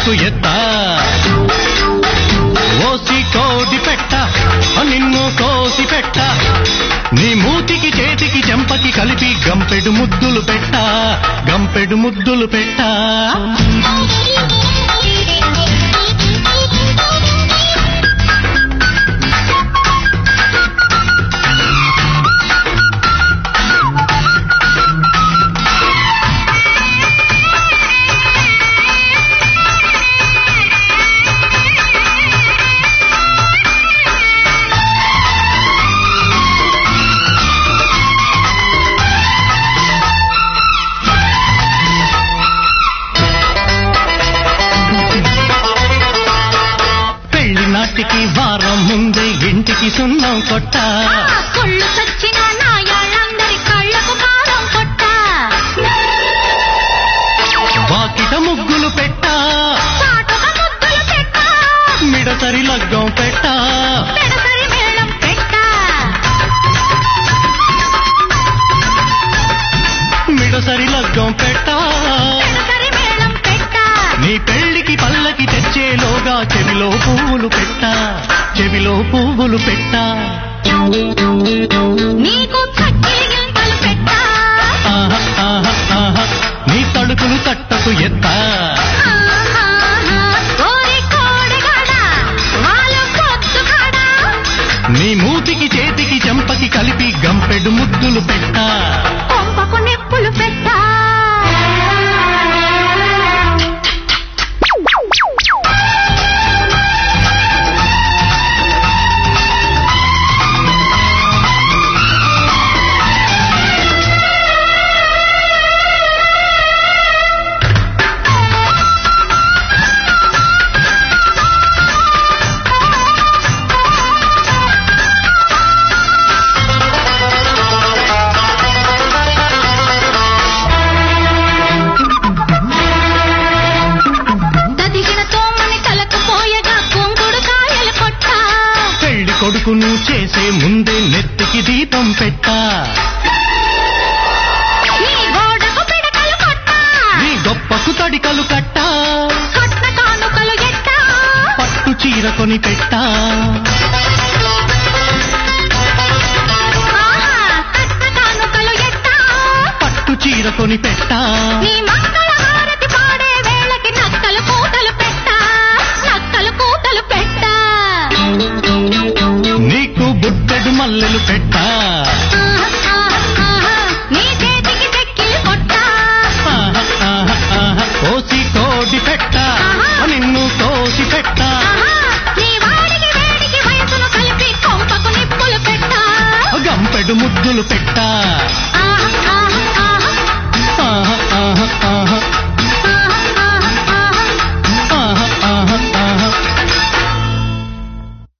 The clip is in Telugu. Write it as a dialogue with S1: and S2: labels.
S1: తట్టకు ఎత్త ఓసి కోడి పెట్ట నిన్ను కోసి పెట్ట నీ మూతికి చేతికి చెంపకి కలిపి గంపెడు ముద్దులు పెట్ట గంపెడు ముద్దులు పెట్ట పెళ్లి నాటికి వారం ముందే ఇంటికి సున్నం కొట్ట
S2: కొళ్ళు చచ్చిన నాయాళ్ళందరి కళ్ళకు కారం కొట్ట
S1: వాకిట ముగ్గులు పెట్ట
S2: చాటుగా ముద్దులు పెట్ట
S1: మిడతరి లగ్గం పెట్ట
S2: పెడసరి మేళం పెట్ట
S1: మిడసరి లగ్గం పెట్ట
S2: పెడసరి మేళం పెట్ట
S1: నీ పెళ్లికి పల్లకి తెచ్చేలోగా చెవిలో పువ్వులు పెట్ట చెవిలో పువ్వులు పెట్ట
S2: నీకు చక్కిలి గింతలు పెట్ట
S1: ఆహా, ఆహా, ఆహా. నీ తడుకులు తట్టకు ఎత్త
S2: ఆహాహా. ఓరి కోడిగాడ, వాళ్ళు పొద్దుగాడ.
S1: నీ మూతికి చేతికి చెంపకి కలిపి గంపెడు ముద్దులు పెట్ట
S2: కొంపకు నిప్పులు పెట్ట దదిగిన తోమని తలకు పోయగా కుంకుడు కాయలు కొట్ట
S1: పెళ్లి కొడుకును చేసే ముందే నెత్తికి దీపం పెట్ట
S2: నీ గోడకు పిడకలు కొట్ట
S1: నీ గొప్పకు తడికలు కట్ట
S2: కట్న కానుకలు ఎట్ట
S1: పట్టు చీర కొని పెట్ట
S2: ఆహా, కట్న కానుకలు ఎట్ట
S1: పట్టు చీర కొని పెట్ట
S2: నీ మంగళ హారతి పాడే వేళకి నక్కలు కూతలు పెట్ట నక్కలు కూతలు పెట్ట
S1: నీకు బుట్టెడు మల్లెలు పెట్ట
S2: నీ చేతికి చెక్కిలి కొట్ట
S1: ఆహా, ఆహా, ఆహా. కోసి కోడి పెట్ట నిన్ను కోసి పెట్ట
S2: నీ వాడికి వేడికి వయసును కలిపి కొంపకు నిప్పులు పెట్ట
S1: గంపెడు ముద్దులు పెట్ట